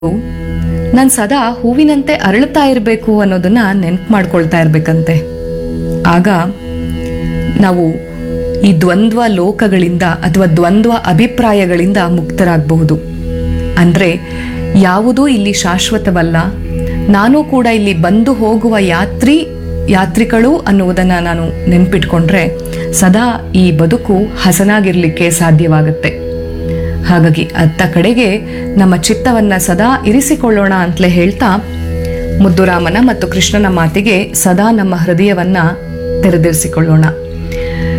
ನಾನು ಸದಾ ಹೂವಿನಂತೆ ಅರಳುತ್ತಾ ಇರಬೇಕು ಅನ್ನೋದನ್ನ ನೆನ್ಪು ಮಾಡ್ಕೊಳ್ತಾ ಇರ್ಬೇಕಂತೆ ಆಗ ನಾವು ಈ ದ್ವಂದ್ವ ಲೋಕಗಳಿಂದ ಅಥವಾ ದ್ವಂದ್ವ ಅಭಿಪ್ರಾಯಗಳಿಂದ ಮುಕ್ತರಾಗಬಹುದು ಅಂದ್ರೆ ಯಾವುದೂ ಇಲ್ಲಿ ಶಾಶ್ವತವಲ್ಲ ನಾನು ಕೂಡ ಇಲ್ಲಿ ಬಂದು ಹೋಗುವ ಯಾತ್ರಿ ಯಾತ್ರಿಗಳು ಅನ್ನುವುದನ್ನ ನಾನು ನೆನ್ಪಿಟ್ಕೊಂಡ್ರೆ ಸದಾ ಈ ಬದುಕು ಹಸನಾಗಿರ್ಲಿಕ್ಕೆ ಸಾಧ್ಯವಾಗುತ್ತೆ ಹಾಗಾಗಿ ಅತ್ತ ಕಡೆಗೆ ನಮ್ಮ ಚಿತ್ತವನ್ನ ಸದಾ ಇರಿಸಿಕೊಳ್ಳೋಣ ಅಂತಲೇ ಹೇಳ್ತಾ ಮುದ್ದುರಾಮನ ಮತ್ತು ಕೃಷ್ಣನ ಮಾತಿಗೆ ಸದಾ ನಮ್ಮ ಹೃದಯವನ್ನ ತೆರೆದಿರಿಸಿಕೊಳ್ಳೋಣ